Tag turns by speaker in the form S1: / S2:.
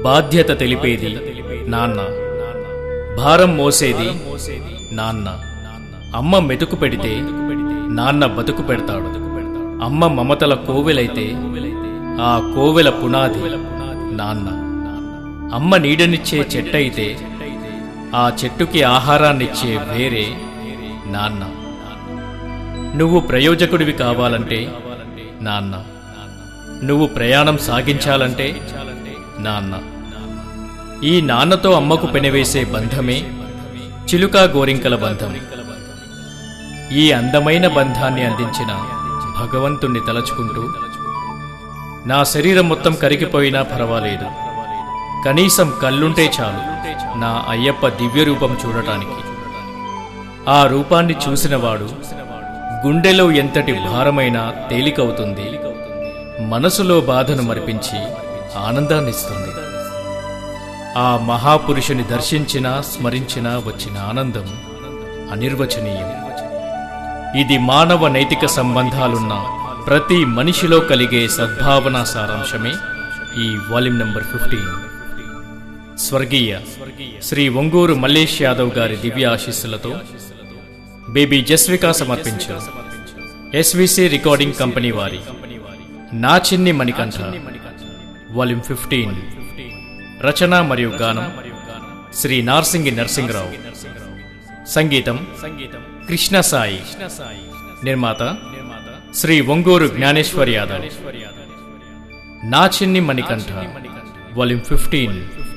S1: బాధ్యత తెలిపేది నాన్న భారం మోసేది నాన్న అమ్మ మెతుకు పెడితే నాన్న బతుకు పెడతాడు అమ్మ మమతల కోవెలైతే ఆ కోవెల పునాది నాన్న అమ్మ నీడనిచ్చే చెట్టయితే ఆ చెట్టుకి ఆహారాన్నిచ్చే వేరే నాన్న నువ్వు ప్రయోజకుడివి కావాలంటే నాన్న నువ్వు ప్రయాణం సాగించాలంటే నాన్న ఈ నాన్నతో అమ్మకు పెనవేసే బంధమే చిలుకా గోరింకల బంధం ఈ అందమైన బంధాన్ని అందించిన భగవంతుణ్ణి తలచుకుంటూ నా శరీరం మొత్తం కరిగిపోయినా పర్వాలేదు కనీసం కళ్ళుంటే చాలు నా అయ్యప్ప దివ్య రూపం చూడటానికి ఆ రూపాన్ని చూసినవాడు గుండెలో ఎంతటి భారమైనా తేలికవుతుంది మనసులో బాధను మరిపించి ఆనందాన్నిస్తుంది ఆ మహాపురుషుని దర్శించినా స్మరించినా వచ్చిన ఆనందం అనిర్వచనీయం ఇది మానవ నైతిక సంబంధాలున్న ప్రతి మనిషిలో కలిగే సద్భావన సారాంశమే ఈ వాల్యూమ్ నంబర్ ఫిఫ్టీన్ స్వర్గీయ శ్రీ ఒంగూరు మల్లేష్ యాదవ్ గారి దివ్య ఆశీస్సులతో బేబీ జస్విక సమర్పించు ఎస్విసి రికార్డింగ్ కంపెనీ వారి నా చిన్ని మణికంఠ వాల్యూమ్ ఫిఫ్టీన్ రచన మరియు గానం శ్రీ నార్సింగి నరసింగరావు సంగీతం కృష్ణ సాయి నిర్మాత శ్రీ ఒంగూరు జ్ఞానేశ్వర్ యాదవ్ నా చిన్ని మణికంఠ వాల్యూమ్ ఫిఫ్టీన్